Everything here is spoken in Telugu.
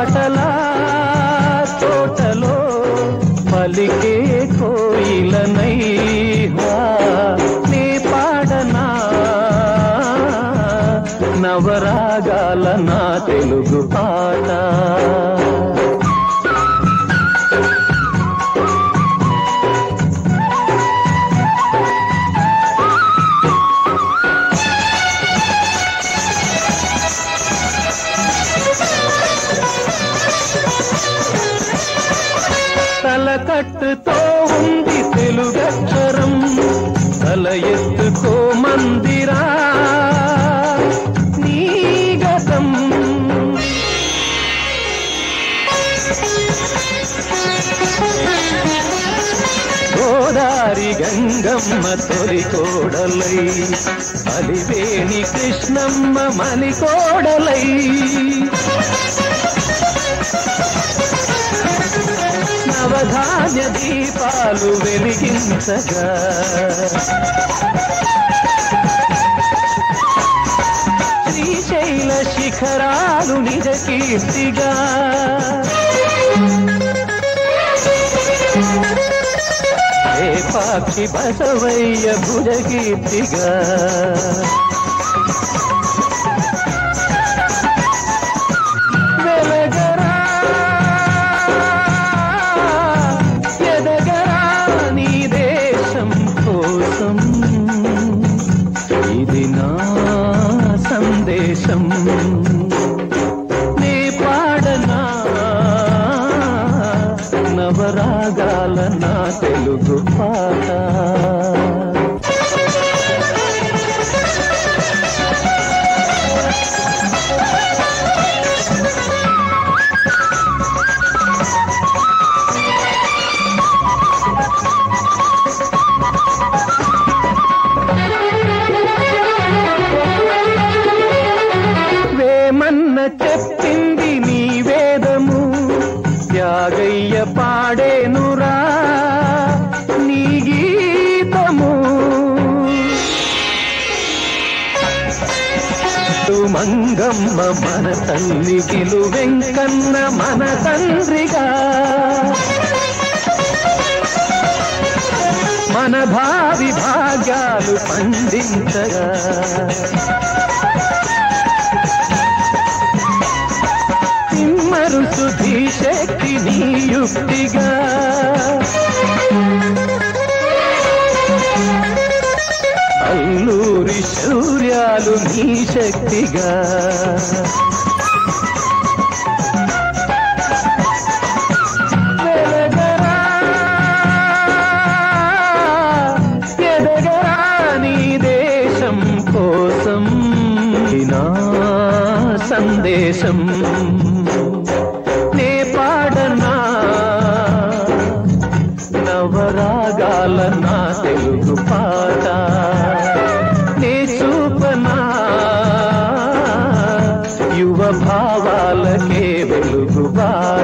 పాటలా తోటలో పలికే కోయిలనై హా, నే పాడనా నవరాగాల నా తెలుగు పాట తలకట్టుతో ఉంది తెలుగక్షరం తల ఎత్తుకో మందిరా నీ గతం గోదారి గంగమ్మ తొలి కోడలై అలివేణి కృష్ణమ్మ మలి కోడలై నవధాన్య దీపాలు వెలిగించగా శ్రీశైల శిఖరాలు నిజ కీర్తిగా ఏ పాక్షి బసవయ్య భుజ కీర్తిగా వెలగరా ఎదగరా నీ దేశం కోసం ఇది నా సందేశం నీ పాడనా నవరాగాల నా తెలుగు పాట వేమన్న చెప్పింది నీ వేదము త్యాగయ్య పాడేనురా నీ గీతము మంగమ్మ మన తల్లి గిలు వెంకన్న మన తండ్రిగా మన భావి భాగ్యాలు పండించగా తిమ్మరు సుధీ శక్తి నీ యుక్తిగా అల్లూరి శౌర్యాలు నీ శక్తిగా వెలగరా, ఎదగరా నీ దేశం కోసం నా సందేశం నే పాడనా నవరాగాల నా తెలుగు పాట నే చూపనా యువ భావాలకే వెలుగు బాట